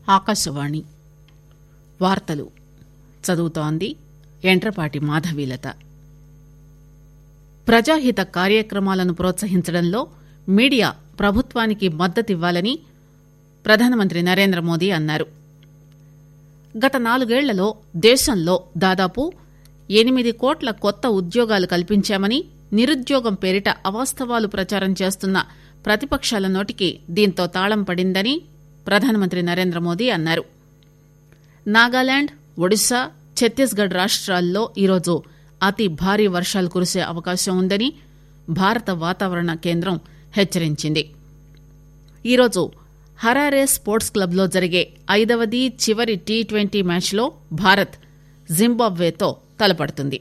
ఆకాశవాణి వార్తలు చదువుతోంది ఎంట్రపాటి మాధవీలత ప్రజాహిత కార్యక్రమాలను ప్రోత్సహించడంలో మీడియా ప్రభుత్వానికి మద్దతివ్వాలని ప్రధానమంత్రి నరేంద్ర మోదీ అన్నారు గత నాలుగేళ్లలో దేశంలో దాదాపు ఎనిమిది కోట్ల కొత్త ఉద్యోగాలు కల్పించామని నిరుద్యోగం పేరిట అవాస్తవాలు ప్రచారం చేస్తున్న ప్రతిపక్షాల నోటికి దీంతో తాళం పడిందని ప్రధానమంత్రి నరేంద్ర మోదీ అన్నారు నాగాలాండ్ ఒడిశా ఛత్తీస్గఢ్ రాష్ట్రాల్లో ఈరోజు అతి భారీ వర్షాలు కురిసే అవకాశం ఉందని భారత వాతావరణ కేంద్రం హెచ్చరించింది ఈరోజు హరారే స్పోర్ట్స్ క్లబ్లో జరిగే ఐదవది చివరి టీ ట్వంటీ మ్యాచ్లో భారత్ జింబాబ్వేతో తలపడుతుంది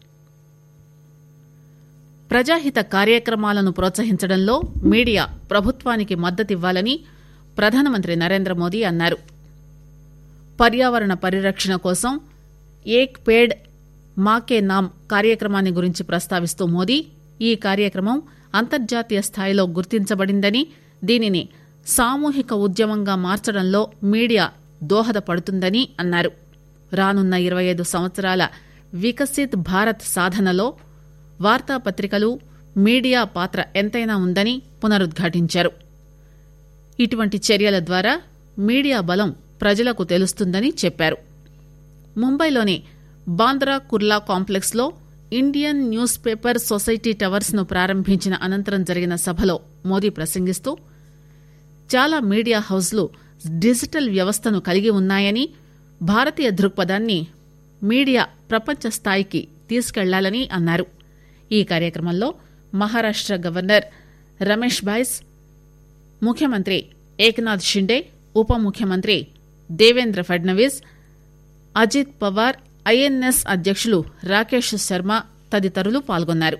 ప్రజాహిత కార్యక్రమాలను ప్రోత్సహించడంలో మీడియా ప్రభుత్వానికి మద్దతివ్వాలని ప్రధానమంత్రి నరేంద్ర మోదీ అన్నారు పర్యావరణ పరిరక్షణ కోసం ఏక్ పేడ్ మాకే నామ్ కార్యక్రమాన్ని గురించి ప్రస్తావిస్తూ మోదీ ఈ కార్యక్రమం అంతర్జాతీయ స్థాయిలో గుర్తించబడిందని దీనిని సామూహిక ఉద్యమంగా మార్చడంలో మీడియా దోహదపడుతుందని అన్నారు రానున్న ఇరవై ఐదు సంవత్సరాల వికసిత్ భారత్ సాధనలో వార్తాపత్రికలు మీడియా పాత్ర ఎంతైనా ఉందని పునరుద్ఘాటించారు ఇటువంటి చర్యల ద్వారా మీడియా బలం ప్రజలకు తెలుస్తుందని చెప్పారు ముంబైలోని బాంద్రా కుర్లా కాంప్లెక్స్ లో Indian news paper society towers ను ప్రారంభించిన అనంతరం జరిగిన సభలో మోదీ ప్రసంగిస్తూ చాలా మీడియా హౌజ్లు డిజిటల్ వ్యవస్థను కలిగి ఉన్నాయని భారతీయ దృక్పథాన్ని మీడియా ప్రపంచ స్థాయికి తీసుకెళ్లాలని అన్నారు ఈ కార్యక్రమంలో మహారాష్ట గవర్నర్ రమేష్ బైస్ ముఖ్యమంత్రి ఏక్నాథ్ షిండే ఉప ముఖ్యమంత్రి దేవేంద్ర ఫడ్నవీస్ అజిత్ పవార్ ఐఎన్ఎస్ అధ్యక్షులు రాకేష్ శర్మ తదితరులు పాల్గొన్నారు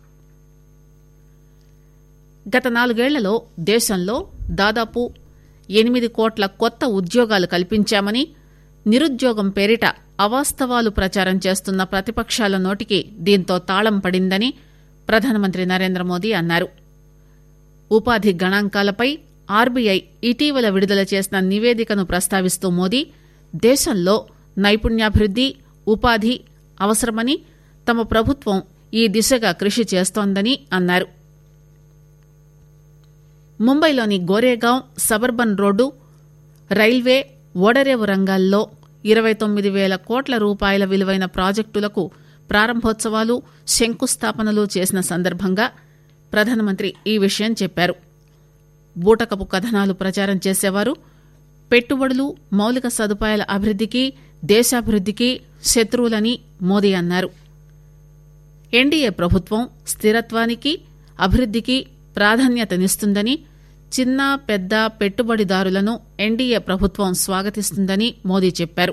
గత నాలుగేళ్లలో దేశంలో దాదాపు ఎనిమిది కోట్ల కొత్త ఉద్యోగాలు కల్పించామని నిరుద్యోగం పేరిట అవాస్తవాలు ప్రచారం చేస్తున్న ప్రతిపక్షాల నోటికి దీంతో తాళం పడిందని ప్రధానమంత్రి నరేంద్ర మోదీ అన్నారు ఉపాధి గణాంకాలపై ఆర్బీఐ ఇటీవల విడుదల చేసిన నివేదికను ప్రస్తావిస్తూ మోదీ దేశంలో నైపుణ్యాభివృద్ది ఉపాధి అవసరమని తమ ప్రభుత్వం ఈ దిశగా కృషి చేస్తోందని అన్నారు ముంబైలోని గోరేగాం సబర్బన్ రోడ్డు రైల్వే ఓడరేవు రంగాల్లో ఇరవై తొమ్మిది వేల కోట్ల రూపాయల విలువైన ప్రాజెక్టులకు ప్రారంభోత్సవాలు శంకుస్థాపనలు చేసిన సందర్భంగా ప్రధానమంత్రి ఈ విషయం చెప్పారు బూటకపు కథనాలు ప్రచారం చేసేవారు పెట్టుబడులు మౌలిక సదుపాయాల అభివృద్దికి దేశాభివృద్దికి శత్రువులని మోదీ అన్నారు ఎన్డీఏ ప్రభుత్వం స్థిరత్వానికి అభివృద్దికి ప్రాధాన్యతనిస్తుందని చిన్న పెద్ద పెట్టుబడిదారులను ఎన్డీఏ ప్రభుత్వం స్వాగతిస్తుందని మోదీ చెప్పారు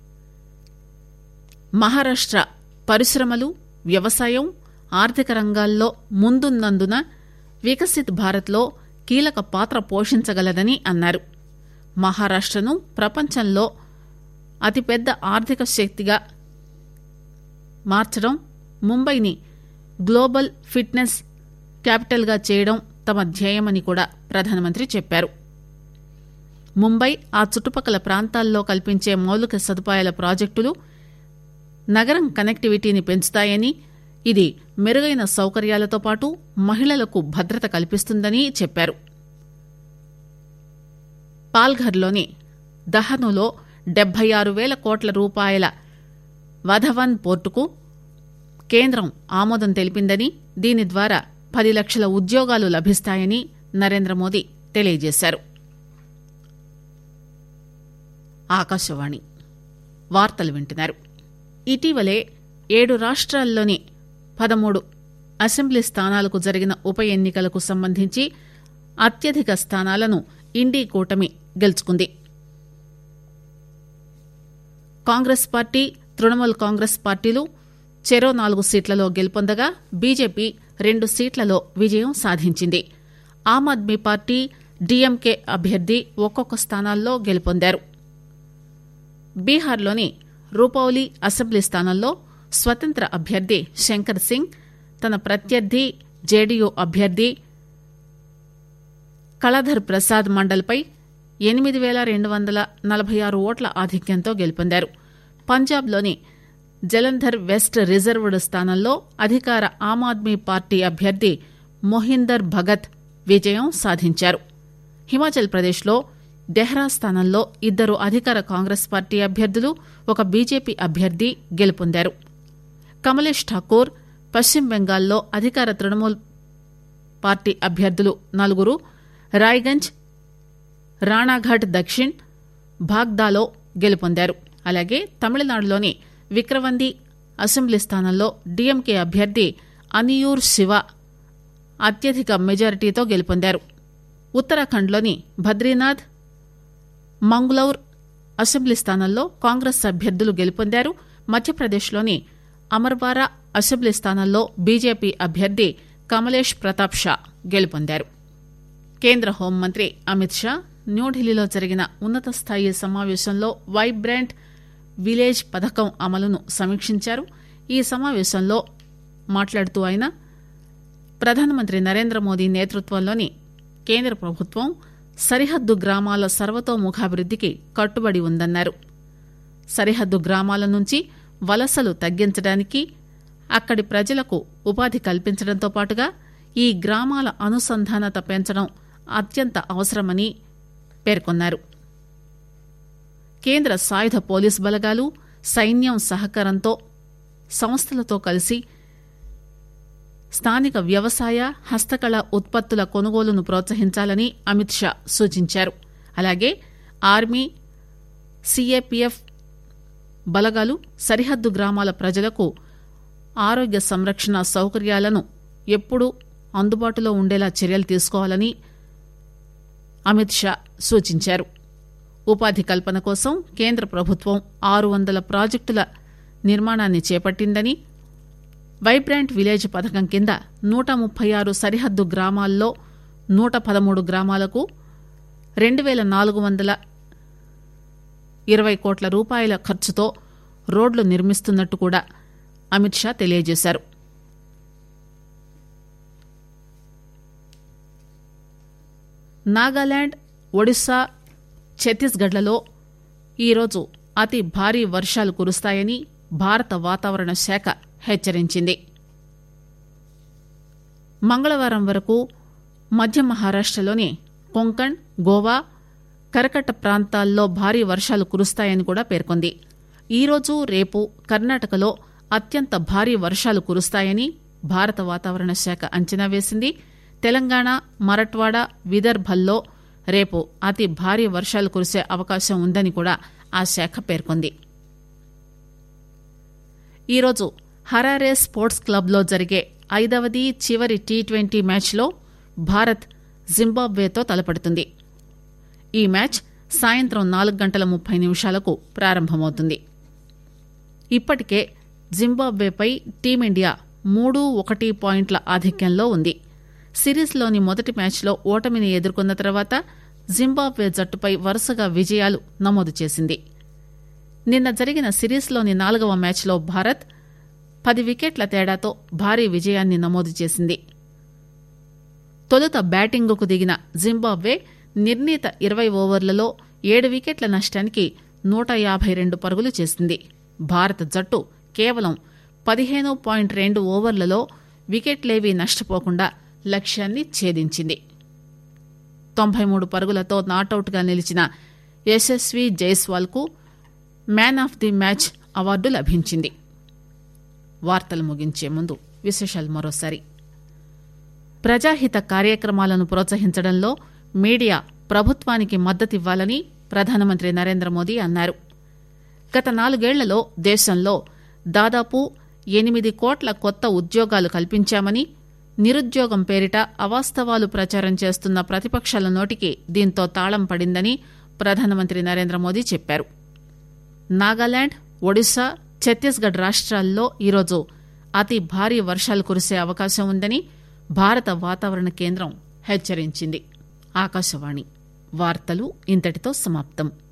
మహారాష్ట పరిశ్రమలు వ్యవసాయం ఆర్థిక రంగాల్లో ముందున్నందున వికసిత్ భారత్లో కీలక పాత్ర పోషించగలదని అన్నారు మహారాష్టను ప్రపంచంలో అతిపెద్ద ఆర్థిక శక్తిగా మార్చడం ముంబైని గ్లోబల్ ఫిట్నెస్ క్యాపిటల్గా చేయడం తమ ధ్యేయమని కూడా ప్రధానమంత్రి చెప్పారు ముంబై ఆ చుట్టుపక్కల ప్రాంతాల్లో కల్పించే మౌలిక సదుపాయాల ప్రాజెక్టులు నగరం కనెక్టివిటీని పెంచుతాయని ఇది మెరుగైన సౌకర్యాలతో పాటు మహిళలకు భద్రత కల్పిస్తుందని చెప్పారు పాల్ఘర్లోని దహనులో డెబ్బై ఆరు వేల కోట్ల రూపాయల వధవన్ పోర్టుకు కేంద్రం ఆమోదం తెలిపిందని దీని ద్వారా పది లక్షల ఉద్యోగాలు లభిస్తాయని నరేంద్ర మోదీ తెలియజేశారు ఆకాశవాణి వార్తలు వింటున్నారు ఇటీవలే ఏడు రాష్ట్రాల్లోని పదమూడు అసెంబ్లీ స్థానాలకు జరిగిన ఉప ఎన్నికలకు సంబంధించి అత్యధిక స్థానాలను ఇండీ కూటమి గెలుచుకుంది కాంగ్రెస్ పార్టీ తృణమూల్ కాంగ్రెస్ పార్టీలు చెరో నాలుగు సీట్లలో గెలుపొందగా బీజేపీ రెండు సీట్లలో విజయం సాధించింది ఆమ్ ఆద్మీ పార్టీ డీఎంకే అభ్యర్థి ఒక్కొక్క స్థానాల్లో గెలుపొందారు బీహార్లోని రూపౌలి అసెంబ్లీ స్థానంలో స్వతంత్ర అభ్యర్థి శంకర్ సింగ్ తన ప్రత్యర్థి జేడీయూ అభ్యర్థి కళాధర్ ప్రసాద్ మండల్పై ఎనిమిది పేల రెండు వందల నలభై ఆరు ఓట్ల ఆధిక్యంతో గెలుపొందారు పంజాబ్లోని జలంధర్ వెస్ట్ రిజర్వ్డ్ స్థానంలో అధికార ఆమ్ ఆద్మీ పార్టీ అభ్యర్థి మొహిందర్ భగత్ విజయం సాధించారు హిమాచల్ ప్రదేశ్లో డెహ్రా స్థానంలో ఇద్దరు అధికార కాంగ్రెస్ పార్టీ అభ్యర్థులు ఒక బీజేపీ అభ్యర్థి గెలుపొందారు కమలేష్ ఠాకూర్ పశ్చిమ బెంగాల్లో అధికార తృణమూల్ పార్టీ అభ్యర్థులు నలుగురు రాయ్గంజ్ రాణాఘాట్ దక్షిణ్ బాగ్దాలో గెలుపొందారు అలాగే తమిళనాడులోని విక్రవంది అసెంబ్లీ స్థానంలో డీఎంకే అభ్యర్థి అనియూర్ శివ అత్యధిక మెజారిటీతో గెలుపొందారు ఉత్తరాఖండ్లోని బద్రీనాథ్ మంగ్లౌర్ అసెంబ్లీ స్థానంలో కాంగ్రెస్ అభ్యర్థులు గెలుపొందారు మధ్యప్రదేశ్లోని అమర్వారా అసెంబ్లీ స్థానంలో బీజేపీ అభ్యర్థి కమలేష్ ప్రతాప్ షా గెలుపొందారు కేంద్ర హోంమంత్రి అమిత్ షా న్యూఢిల్లీలో జరిగిన ఉన్నత స్థాయి సమావేశంలో వైబ్రాంట్ విలేజ్ పథకం అమలును సమీక్షించారు ఈ సమావేశంలో మాట్లాడుతూ ఆయన ప్రధానమంత్రి నరేంద్ర మోదీ నేతృత్వంలోని కేంద్ర ప్రభుత్వం సరిహద్దు గ్రామాల సర్వతోముఖాభివృద్దికి కట్టుబడి ఉందన్నారు సరిహద్దు గ్రామాల నుంచి వలసలు తగ్గించడానికి అక్కడి ప్రజలకు ఉపాధి కల్పించడంతో పాటుగా ఈ గ్రామాల అనుసంధానత పెంచడం అత్యంత అవసరమని పేర్కొన్నారు కేంద్ర సాయుధ పోలీసు బలగాలు సైన్యం సహకారంతో సంస్థలతో కలిసి స్థానిక వ్యవసాయ హస్తకళ ఉత్పత్తుల కొనుగోలును ప్రోత్సహించాలని అమిత్ షా సూచించారు అలాగే ఆర్మీ సీఏపీఎఫ్ బలగాలు సరిహద్దు గ్రామాల ప్రజలకు ఆరోగ్య సంరక్షణ సౌకర్యాలను ఎప్పుడూ అందుబాటులో ఉండేలా చర్యలు తీసుకోవాలని అమిత్ షా సూచించారు ఉపాధి కల్పన కోసం కేంద్ర ప్రభుత్వం ఆరు వందల ప్రాజెక్టుల నిర్మాణాన్ని చేపట్టిందని వైబ్రాంట్ విలేజ్ పథకం కింద నూట ముప్పై ఆరు సరిహద్దు గ్రామాల్లో నూట పదమూడు గ్రామాలకు రెండు పేల నాలుగు వందల ఇరవై కోట్ల రూపాయల ఖర్చుతో రోడ్లు నిర్మిస్తున్నట్టు కూడా అమిత్ షా తెలియజేశారు నాగాలాండ్ ఒడిశా ఛత్తీస్గఢ్లలో ఈరోజు అతి భారీ వర్షాలు కురుస్తాయని భారత వాతావరణ శాఖ హెచ్చరించింది మంగళవారం వరకు మధ్య మహారాష్టలోని కొంకణ్ గోవా కరకట్ట ప్రాంతాల్లో భారీ వర్షాలు కురుస్తాయని కూడా పేర్కొంది ఈరోజు రేపు కర్ణాటకలో అత్యంత భారీ వర్షాలు కురుస్తాయని భారత వాతావరణ శాఖ అంచనా వేసింది తెలంగాణ మరట్వాడ విదర్భల్లో రేపు అతి భారీ వర్షాలు కురిసే అవకాశం ఉందని కూడా ఆ శాఖ పేర్కొంది ఈరోజు హరారే స్పోర్ట్స్ క్లబ్లో జరిగే ఐదవది చివరి టీ ట్వంటీ మ్యాచ్లో భారత్ జింబాబ్వేతో తలపడుతుంది ఈ మ్యాచ్ సాయంత్రం నాలుగు గంటల ముప్పై నిమిషాలకు ప్రారంభమవుతుంది ఇప్పటికే జింబాబ్వేపై టీమిండియా మూడు ఒకటి పాయింట్ల ఆధిక్యంలో ఉంది సిరీస్లోని మొదటి మ్యాచ్లో ఓటమిని ఎదుర్కొన్న తర్వాత జింబాబ్వే జట్టుపై వరుసగా విజయాలు నమోదు చేసింది నిన్న జరిగిన సిరీస్లోని నాలుగవ మ్యాచ్లో భారత్ పది వికెట్ల తేడాతో భారీ విజయాన్ని నమోదు చేసింది తొలుత బ్యాటింగుకు దిగిన జింబాబ్వే నిర్ణీత ఇరవై ఓవర్లలో ఏడు వికెట్ల నష్టానికి నూట యాభై రెండు పరుగులు చేసింది భారత జట్టు కేవలం పదిహేను పాయింట్ రెండు ఓవర్లలో వికెట్లేవీ నష్టపోకుండా లక్ష్యాన్ని ఛేదించింది తొంభై మూడు పరుగులతో నాటౌట్గా నిలిచిన యశస్వి జైస్వాల్ కు man of the match award లభించింది వార్తలు ముగించే ముందు విశేషాలు మరోసారి ప్రజాహిత కార్యక్రమాలను ప్రోత్సహించడంలో మీడియా ప్రభుత్వానికి మద్దతివ్వాలని ప్రధానమంత్రి నరేంద్ర మోదీ అన్నారు గత నాలుగేళ్లలో దేశంలో దాదాపు ఎనిమిది కోట్ల కొత్త ఉద్యోగాలు కల్పించామని నిరుద్యోగం పేరిట అవాస్తవాలు ప్రచారం చేస్తున్న ప్రతిపక్షాల నోటికి దీంతో తాళం పడిందని ప్రధానమంత్రి నరేంద్ర మోదీ చెప్పారు నాగాలాండ్ ఒడిశా ఛత్తీస్గఢ్ రాష్ట్రాల్లో ఈరోజు అతి భారీ వర్షాలు కురిసే అవకాశం ఉందని భారత వాతావరణ కేంద్రం హెచ్చరించింది ఆకాశవాణి వార్తలు ఇంతటితో సమాప్తం